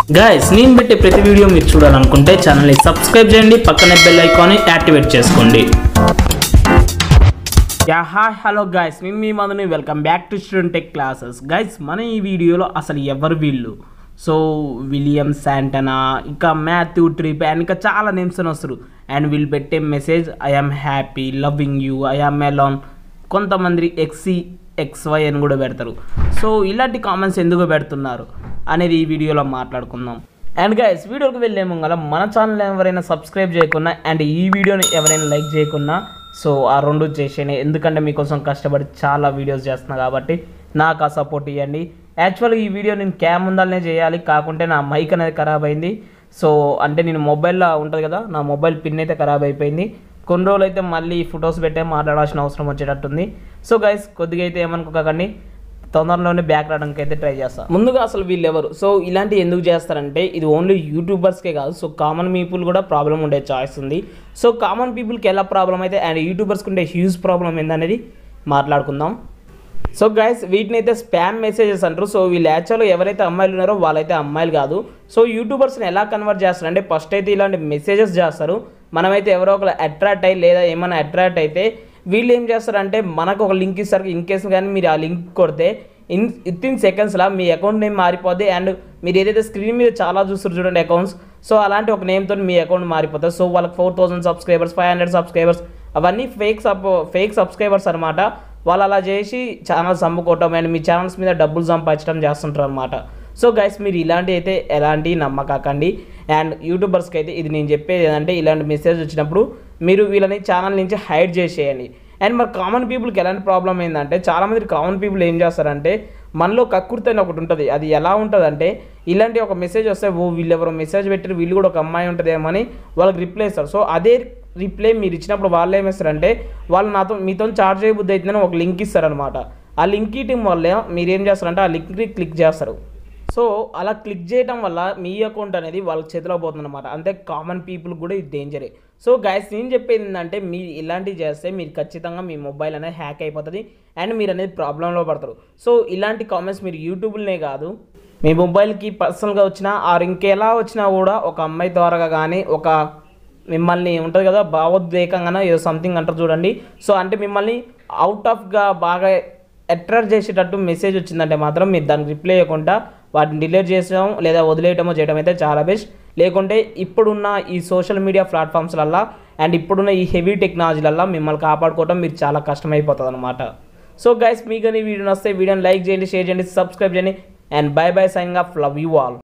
guys నేను పెట్టే ప్రతి వీడియో మీరు చూడాలనుకుంటే ఛానల్ని సబ్స్క్రైబ్ చేయండి పక్కనే బెల్ ఐకాన్ని యాక్టివేట్ చేసుకోండి యా హాయ్ హలో గైస్ నేను మీ మధుని welcome back to student tech classes guys మన ఈ వీడియోలో అసలు ఎవరు వీళ్ళు సో విలియం శాంటనా ఇంకా మాథ్యూ ట్రిప్ అండ్ ఇంకా చాలా నేమ్స్ అని వస్తారు అండ్ వీళ్ళు పెట్టే message I am happy loving you I am Elon కొంతమంది ఎక్సీ ఎక్స్వై అని కూడా పెడతారు సో ఇలాంటి కామెంట్స్ ఎందుకు పెడుతున్నారు అనేది ఈ వీడియోలో మాట్లాడుకుందాం అండ్ గైస్ వీడియోకి వెళ్ళే ముంగల మన ఛానల్ ఎవరైనా సబ్స్క్రైబ్ చేయకున్నా అండ్ ఈ వీడియోని ఎవరైనా లైక్ చేయకున్నా సో ఆ రెండు చేసేయండి ఎందుకంటే మీకోసం కష్టపడి చాలా వీడియోస్ చేస్తున్నా కాబట్టి నాకు ఆ సపోర్ట్ ఇవ్వండి యాక్చువల్గా ఈ వీడియో నేను క్యామ్ ఉండాలనే చేయాలి కాకుంటే నా మైక్ అనేది ఖరాబ్ అయింది సో అంటే నేను మొబైల్లో ఉంటుంది కదా నా మొబైల్ పిన్ అయితే ఖరాబ్ అయిపోయింది కొన్ని రోజులు అయితే మళ్ళీ ఫొటోస్ పెట్టే మాట్లాడాల్సిన అవసరం వచ్చేటట్టుంది సో గైస్ కొద్దిగా అయితే ఏమనుకోకండి తొందరలోనే బ్యాక్ రావడానికి అయితే ట్రై చేస్తాను ముందుగా అసలు వీళ్ళు ఎవరు సో ఇలాంటివి ఎందుకు చేస్తారంటే ఇది ఓన్లీ యూట్యూబర్స్కే కాదు సో కామన్ పీపుల్ కూడా ప్రాబ్లం ఉండే చాయిస్ ఉంది సో కామన్ పీపుల్కి ఎలా ప్రాబ్లం అయితే అండ్ యూట్యూబర్స్కి ఉండే హ్యూజ్ ప్రాబ్లం ఏందనేది మాట్లాడుకుందాం సో గైస్ వీటిని అయితే స్పామ్ మెసేజెస్ అంటారు సో వీళ్ళు యాక్చువల్గా ఎవరైతే అమ్మాయిలు ఉన్నారో వాళ్ళైతే అమ్మాయిలు కాదు సో యూట్యూబర్స్ని ఎలా కన్వర్ట్ చేస్తారు అంటే ఫస్ట్ అయితే ఇలాంటి మెసేజెస్ చేస్తారు మనమైతే ఎవరో ఒకరు అట్రాక్ట్ అయ్యి లేదా ఏమైనా అట్రాక్ట్ అయితే వీళ్ళు ఏం చేస్తారంటే మనకు ఒక లింక్ ఇస్తారు ఇన్ కేసు కానీ మీరు ఆ లింక్ కొడితే ఇన్ విత్ ఇన్ సెకండ్స్లో మీ అకౌంట్ నేమ్ మారిపోద్ది అండ్ మీరు ఏదైతే స్క్రీన్ మీద చాలా చూస్తారు చూడండి అకౌంట్స్ సో అలాంటి ఒక నేమ్తో మీ అకౌంట్ మారిపోతుంది సో వాళ్ళకి four thousand subscribers five hundred subscribers అవన్నీ ఫేక్ సబ్ ఫేక్ సబ్స్క్రైబర్స్ అనమాట వాళ్ళు అలా చేసి ఛానల్స్ అమ్ముకోవటం అండ్ మీ ఛానల్స్ మీద డబ్బులు సంపాదించడం చేస్తుంటారు అనమాట సో గైస్ మీరు ఇలాంటి అయితే ఎలాంటి నమ్మకాకండి అండ్ యూట్యూబర్స్కి అయితే ఇది నేను చెప్పేది ఏంటంటే ఇలాంటి మెసేజ్ వచ్చినప్పుడు మీరు వీళ్ళని ఛానల్ నుంచి హైడ్ చేసేయండి అండ్ మరి కామన్ పీపుల్కి ఎలాంటి ప్రాబ్లం ఏంటంటే చాలామంది కామన్ పీపుల్ ఏం చేస్తారంటే మనలో కక్కుర్తి అని ఒకటి ఉంటుంది అది ఎలా ఉంటుంది అంటే ఇలాంటి ఒక మెసేజ్ వస్తే ఓ వీళ్ళు ఎవరో మెసేజ్ పెట్టారు వీళ్ళు కూడా ఒక అమ్మాయి ఉంటుందేమో అని వాళ్ళకి రిప్లై ఇస్తారు సో అదే రిప్లై మీరు ఇచ్చినప్పుడు వాళ్ళు ఏమిస్తారంటే వాళ్ళు నాతో మీతో చార్జ్ చేయబుద్ధి అవుతుందని ఒక లింక్ ఇస్తారనమాట ఆ లింక్ ఇవ్వటం వల్ల మీరు ఏం చేస్తారంటే ఆ లింక్ని క్లిక్ చేస్తారు సో అలా క్లిక్ చేయడం వల్ల మీ అకౌంట్ అనేది వాళ్ళ చేతిలో పోతుంది అనమాట అంతే కామన్ పీపుల్ కూడా ఇది డేంజరే సో గైస్ నేను చెప్పేది ఏంటంటే మీరు ఇలాంటివి చేస్తే మీరు ఖచ్చితంగా మీ మొబైల్ అనేది హ్యాక్ అయిపోతుంది అండ్ మీరు అనేది ప్రాబ్లంలో పడతారు సో ఇలాంటి కామెంట్స్ మీరు యూట్యూబ్లోనే కాదు మీ మొబైల్కి పర్సనల్గా వచ్చినా ఆర్ ఇంకెలా వచ్చినా కూడా ఒక అమ్మాయి ద్వారా కానీ ఒక మిమ్మల్ని ఉంటుంది కదా భావోద్వేకంగానో ఏదో సంథింగ్ అంటారు చూడండి సో అంటే మిమ్మల్ని అవుట్ ఆఫ్గా బాగా అట్రాక్ట్ చేసేటట్టు మెసేజ్ వచ్చిందంటే మాత్రం మీరు దానికి రిప్లై ఇవ్వకుండా వాటిని డిలీట్ చేసడం లేదా వదిలేయటమో చేయడం అయితే చాలా బెస్ట్ లేకుంటే ఇప్పుడున్న ఈ సోషల్ మీడియా ప్లాట్ఫామ్స్లల్లా అండ్ ఇప్పుడున్న ఈ హెవీ టెక్నాలజీలల్లో మిమ్మల్ని కాపాడుకోవడం మీరు చాలా కష్టమైపోతుంది అనమాట సో గైస్ మీకు ఈ వీడియో వస్తే వీడియోని లైక్ చేయండి షేర్ చేయండి సబ్స్క్రైబ్ చేయండి and bye bye sign off love you all